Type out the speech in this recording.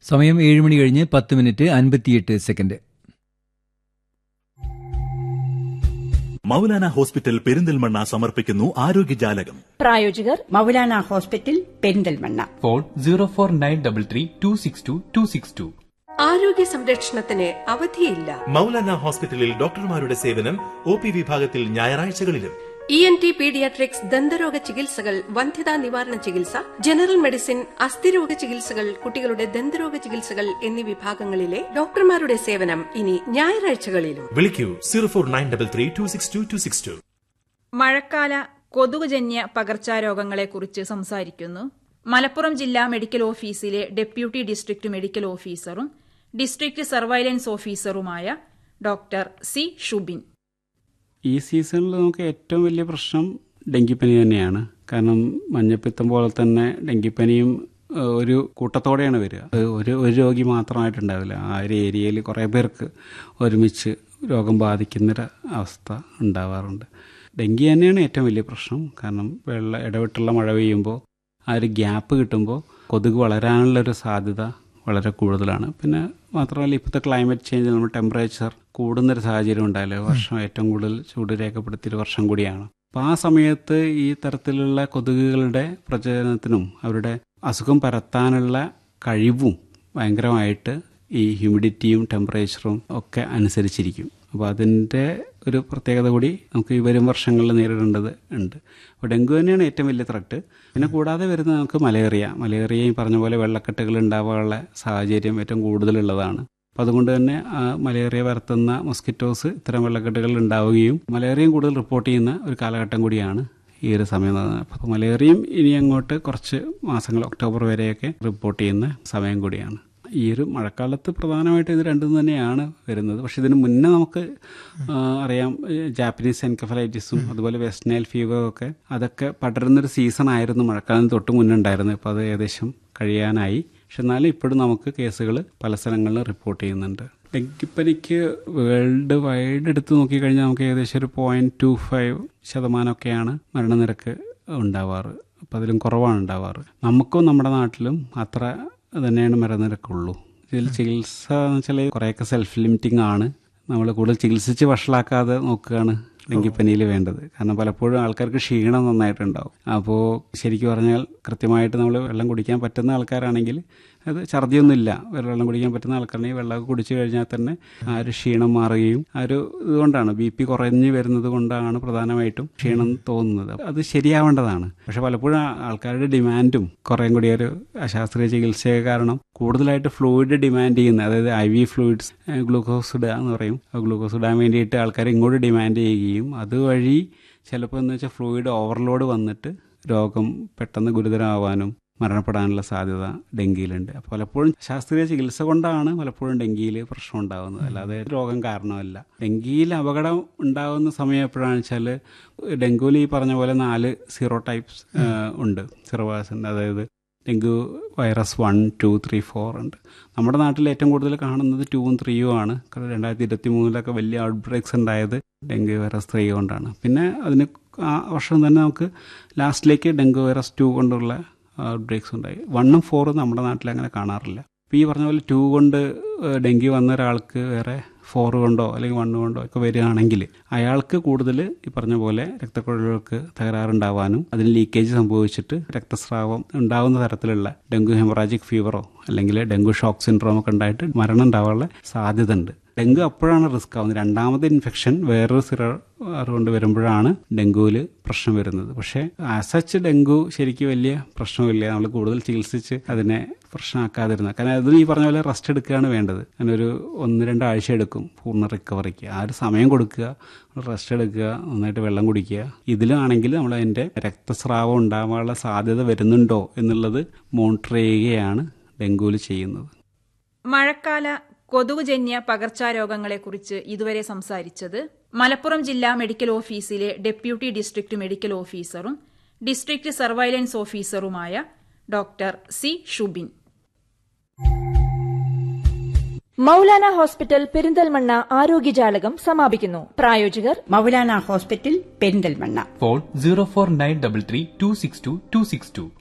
സമയം ഏഴ് മണി കഴിഞ്ഞ് പത്ത് മിനിറ്റ് അൻപത്തിയെട്ട് സെക്കൻഡ് മൗലാന ഹോസ്പിറ്റൽ പെരിന്തൽമണ്ണ സമർപ്പിക്കുന്നു ആരോഗ്യജാലകം പ്രായോജകർ Maulana hospital Perinthalmanna phone zero four nine double three two six two two six two ആരോഗ്യ സംരക്ഷണത്തിന് അവധിയില്ല മൗലാന ഹോസ്പിറ്റലിൽ ഡോക്ടർമാരുടെ സേവനം ഒ പി വിഭാഗത്തിൽ ഞായറാഴ്ചകളിലും ഇ എൻ ടി പീഡിയാട്രിക്സ് ദന്തരോഗ ചികിത്സകൾ വന്ധ്യതാ നിവാരണ ചികിത്സ ജനറൽ മെഡിസിൻ അസ്ഥിരോഗ ചികിത്സകൾ കുട്ടികളുടെ ദന്തരോഗ ചികിത്സകൾ എന്നീ വിഭാഗങ്ങളിലെ ഡോക്ടർമാരുടെ സേവനം ഇനി ഞായറാഴ്ചകളിലും വിളിക്കൂ zero four nine double three two six two two six two മഴക്കാല കൊതുകുജന്യ പകർച്ചാരോഗങ്ങളെക്കുറിച്ച് സംസാരിക്കുന്നു മലപ്പുറം ജില്ലാ മെഡിക്കൽ ഓഫീസിലെ ഡെപ്യൂട്ടി ഡിസ്ട്രിക്ട് മെഡിക്കൽ ഓഫീസറും ഡിസ്ട്രിക്ട് സർവൈലൻസ് ഓഫീസറുമായ ഡോക്ടർ സി ഷുബിൻ ഈ സീസണിൽ നമുക്ക് ഏറ്റവും വലിയ പ്രശ്നം ഡെങ്കിപ്പനി തന്നെയാണ് കാരണം മഞ്ഞപ്പിത്തം പോലെ തന്നെ ഡെങ്കിപ്പനിയും ഏഹ്, ഒരു കൂട്ടത്തോടെയാണ് വരിക അത് ഒരു ഒരു രോഗി മാത്രമായിട്ടുണ്ടാവില്ല ആ ഒരു ഏരിയയിൽ കുറേ പേർക്ക് ഒരുമിച്ച് രോഗം ബാധിക്കുന്നൊരു അവസ്ഥ ഉണ്ടാവാറുണ്ട് ഡെങ്കി തന്നെയാണ് ഏറ്റവും വലിയ പ്രശ്നം കാരണം വെള്ള ഇടവിട്ടുള്ള മഴ പെയ്യുമ്പോൾ ആ ഒരു ഗ്യാപ്പ് കിട്ടുമ്പോൾ കൊതുക് വളരാനുള്ളൊരു സാധ്യത വളരെ കൂടുതലാണ് പിന്നെ മാത്രമല്ല ഇപ്പോഴത്തെ ക്ലൈമറ്റ് ചേഞ്ച് നമ്മൾ ടെമ്പറേച്ചർ കൂടുന്നൊരു സാഹചര്യം ഉണ്ടായാലേ വർഷം ഏറ്റവും കൂടുതൽ ചൂട് രേഖപ്പെടുത്തിയൊരു വർഷം കൂടിയാണ് അപ്പോൾ ആ സമയത്ത് ഈ തരത്തിലുള്ള കൊതുകുകളുടെ പ്രചരണത്തിനും അവരുടെ അസുഖം പരത്താനുള്ള കഴിവും ഭയങ്കരമായിട്ട് ഈ ഹ്യൂമിഡിറ്റിയും ടെമ്പറേച്ചറും ഒക്കെ അനുസരിച്ചിരിക്കും അപ്പോൾ അതിൻ്റെ ഒരു പ്രത്യേകത കൂടി നമുക്ക് ഈ വരും വർഷങ്ങളിൽ നേരിടേണ്ടത് ഉണ്ട് അപ്പോൾ ഡെങ്കു തന്നെയാണ് ഏറ്റവും വലിയ ത്രട്ട് പിന്നെ കൂടാതെ വരുന്നത് നമുക്ക് മലേറിയ മലേറിയ ഈ പറഞ്ഞ പോലെ വെള്ളക്കെട്ടുകൾ ഉണ്ടാവാനുള്ള സാഹചര്യം ഏറ്റവും കൂടുതലുള്ളതാണ് അപ്പോൾ അതുകൊണ്ട് തന്നെ ആ മലേറിയ പരത്തുന്ന മൊസ്കിറ്റോസ് ഇത്തരം വെള്ളക്കെട്ടുകൾ ഉണ്ടാവുകയും മലേറിയയും കൂടുതൽ റിപ്പോർട്ട് ചെയ്യുന്ന ഒരു കാലഘട്ടം കൂടിയാണ് ഈ ഒരു സമയം എന്ന് പറയുന്നത്. അപ്പോൾ മലേറിയയും ഇനി അങ്ങോട്ട് കുറച്ച് മാസങ്ങൾ ഒക്ടോബർ വരെയൊക്കെ റിപ്പോർട്ട് ചെയ്യുന്ന സമയം കൂടിയാണ് ഈ ഒരു മഴക്കാലത്ത് പ്രധാനമായിട്ട് ഇത് രണ്ടും തന്നെയാണ് വരുന്നത് പക്ഷെ ഇതിന് മുന്നേ നമുക്ക് ആ, അറിയാം ഈ ജാപ്പനീസ് എൻകഫലൈറ്റിസും അതുപോലെ വെസ്റ്റ് നൈൽ ഫീവറും ഒക്കെ അതൊക്കെ പടരുന്നൊരു സീസൺ ആയിരുന്നു മഴക്കാലം തൊട്ട് മുന്നേ ഉണ്ടായിരുന്നത് ഇപ്പോൾ അത് ഏകദേശം കഴിയാനായി പക്ഷെ എന്നാലും ഇപ്പോഴും നമുക്ക് കേസുകൾ പല സ്ഥലങ്ങളിലും റിപ്പോർട്ട് ചെയ്യുന്നുണ്ട് ഡെങ്കിപ്പനിക്ക് വേൾഡ് വൈഡ് എടുത്ത് നോക്കിക്കഴിഞ്ഞാൽ നമുക്ക് ഏകദേശം ഒരു പോയിന്റ് ടു ഫൈവ് ശതമാനമൊക്കെയാണ് മരണനിരക്ക് ഉണ്ടാവാറ് അപ്പം അതിലും കുറവാണ് ഉണ്ടാവാറ് നമുക്കും നമ്മുടെ നാട്ടിലും അത്ര തന്നെയാണ് മരണനിരക്കുള്ളൂ ഇതിൽ ചികിത്സ എന്ന് വെച്ചാൽ കുറേയൊക്കെ സെൽഫ് ലിമിറ്റിംഗ് ആണ് നമ്മൾ കൂടുതൽ ചികിത്സിച്ച് വഷളാക്കാതെ നോക്കുകയാണ് ഡെങ്കിപ്പനിയിൽ വേണ്ടത് കാരണം പലപ്പോഴും ആൾക്കാർക്ക് ക്ഷീണം നന്നായിട്ടുണ്ടാവും അപ്പോൾ ശരിക്കും പറഞ്ഞാൽ കൃത്യമായിട്ട് നമ്മൾ വെള്ളം കുടിക്കാൻ പറ്റുന്ന ആൾക്കാരാണെങ്കിൽ അത് ഛർദിയൊന്നുമില്ല വെള്ളം കുടിക്കാൻ പറ്റുന്ന ആൾക്കാരാണെങ്കിൽ വെള്ളമൊക്കെ കുടിച്ചു കഴിഞ്ഞാൽ തന്നെ ആ ഒരു ക്ഷീണം മാറുകയും ആ ഒരു ഇതുകൊണ്ടാണ് ബി പി കുറഞ്ഞു വരുന്നത് കൊണ്ടാണ് പ്രധാനമായിട്ടും ക്ഷീണം തോന്നുന്നത് അത് ശരിയാവേണ്ടതാണ് പക്ഷെ പലപ്പോഴും ആ- ആൾക്കാരുടെ ഡിമാൻഡും കുറേം കൂടി ഒരു അശാസ്ത്രീയ ചികിത്സയെ കാരണം കൂടുതലായിട്ട് ഫ്ലൂയിഡ് ഡിമാൻഡ് ചെയ്യുന്ന അതായത് ഐ വി ഫ്ലൂയിഡ്സ് ഗ്ലൂക്കോസ് ഇടുക എന്ന് പറയും ആ ഗ്ലൂക്കോസ് ഇടാൻ വേണ്ടിയിട്ട് ആൾക്കാർ ഇങ്ങോട്ട് ഡിമാൻഡ് ചെയ്യുകയും അതുവഴി ചിലപ്പോൾ എന്ന് വെച്ചാൽ ഫ്ലൂയിഡ് ഓവർലോഡ് വന്നിട്ട് രോഗം പെട്ടെന്ന് ഗുരുതരമാവാനും മരണപ്പെടാനുള്ള സാധ്യത ഡെങ്കിയിലുണ്ട് അപ്പോൾ പലപ്പോഴും ശാസ്ത്രീയ ചികിത്സ കൊണ്ടാണ് പലപ്പോഴും ഡെങ്കിയിൽ പ്രശ്നം ഉണ്ടാകുന്നത് അല്ലാതെ രോഗം കാരണമല്ല ഡെങ്കിയിൽ അപകടം ഉണ്ടാകുന്ന സമയം എപ്പോഴാണെന്ന് വെച്ചാൽ ഡെങ്കുവിൽ ഈ പറഞ്ഞ പോലെ നാല് സീറോ ടൈപ്സ് ഉണ്ട് സീറോ ഉണ്ട് അതായത് dengue virus one two three four ഉണ്ട് നമ്മുടെ നാട്ടിൽ ഏറ്റവും കൂടുതൽ കാണുന്നത് ടൂവും ത്രീയും ആണ് കാരണം രണ്ടായിരത്തി ഇരുപത്തി മൂന്നിലൊക്കെ വലിയ ഔട്ട് ബ്രേക്സ് ഉണ്ടായത് ഡെങ്കു വൈറസ് ത്രീ കൊണ്ടാണ് പിന്നെ അതിന് ആ വർഷം തന്നെ നമുക്ക് ലാസ്റ്റിലേക്ക് ഡെങ്കു വൈറസ് ടു കൊണ്ടുള്ള ഔട്ട് ബ്രേക്സ് ഉണ്ടായി വണ്ണും ഫോറും നമ്മുടെ നാട്ടിൽ അങ്ങനെ കാണാറില്ല അപ്പോൾ ഈ പറഞ്ഞ പോലെ ടു കൊണ്ട് ഏഹ്, ഡെങ്കി വന്ന ഒരാൾക്ക് വേറെ ഫോർ കൊണ്ടോ അല്ലെങ്കിൽ വണ്ണ് കൊണ്ടോ ഒക്കെ വരികയാണെങ്കിൽ അയാൾക്ക് കൂടുതൽ ഈ പറഞ്ഞ പോലെ രക്തക്കുഴലുകൾക്ക് തകരാറുണ്ടാവാനും അതിന് ലീക്കേജ് സംഭവിച്ചിട്ട് രക്തസ്രാവം ഉണ്ടാകുന്ന തരത്തിലുള്ള ഡെങ്കു ഹെമറാജിക് ഫീവറോ അല്ലെങ്കിൽ ഡെങ്കു ഷോക്ക് സിൻഡ്രോം ഒക്കെ ഉണ്ടായിട്ട് മരണം ഉണ്ടാവാനുള്ള സാധ്യത ഉണ്ട് ഡെങ്കു അപ്പോഴാണ് റിസ്ക് ആവുന്നത് രണ്ടാമത്തെ ഇൻഫെക്ഷൻ വേറൊരു സിറ കൊണ്ട് വരുമ്പോഴാണ് ഡെങ്കുവിൽ പ്രശ്നം വരുന്നത് പക്ഷേ ആസച്ച് ഡെങ്കു ശരിക്കും വലിയ പ്രശ്നമില്ല നമ്മൾ കൂടുതൽ ചികിത്സിച്ച് അതിനെ പ്രശ്നമാക്കാതിരുന്ന കാരണം അത് ഈ പറഞ്ഞ പോലെ റെസ്റ്റ് എടുക്കുകയാണ് വേണ്ടത് അങ്ങനെ ഒരു ഒന്ന് രണ്ട് ആഴ്ച എടുക്കും പൂർണ്ണ റിക്കവറിക്ക് ആ ഒരു സമയം കൊടുക്കുക റെസ്റ്റ് എടുക്കുക നന്നായിട്ട് വെള്ളം കുടിക്കുക ഇതിലാണെങ്കിൽ നമ്മൾ അതിൻ്റെ രക്തസ്രാവം ഉണ്ടാവാനുള്ള സാധ്യത വരുന്നുണ്ടോ എന്നുള്ളത് മോണിറ്റർ ചെയ്യുകയാണ് ഡെങ്കുവിൽ ചെയ്യുന്നത് മഴക്കാല കൊതുകുജന്യ പകർച്ചാരോഗങ്ങളെക്കുറിച്ച് ഇതുവരെ സംസാരിച്ചത് മലപ്പുറം ജില്ലാ മെഡിക്കൽ ഓഫീസിലെ ഡെപ്യൂട്ടി ഡിസ്ട്രിക്ട് മെഡിക്കൽ ഓഫീസറും ഡിസ്ട്രിക്ട് സർവൈലൻസ് ഓഫീസറുമായ doctor C Shubin Maulana hospital Perinthalmanna ആരോഗ്യജാലകം സമാപിക്കുന്നു പ്രായോജകർ Maulana hospital Perinthalmanna phone zero four nine double three two six two two six to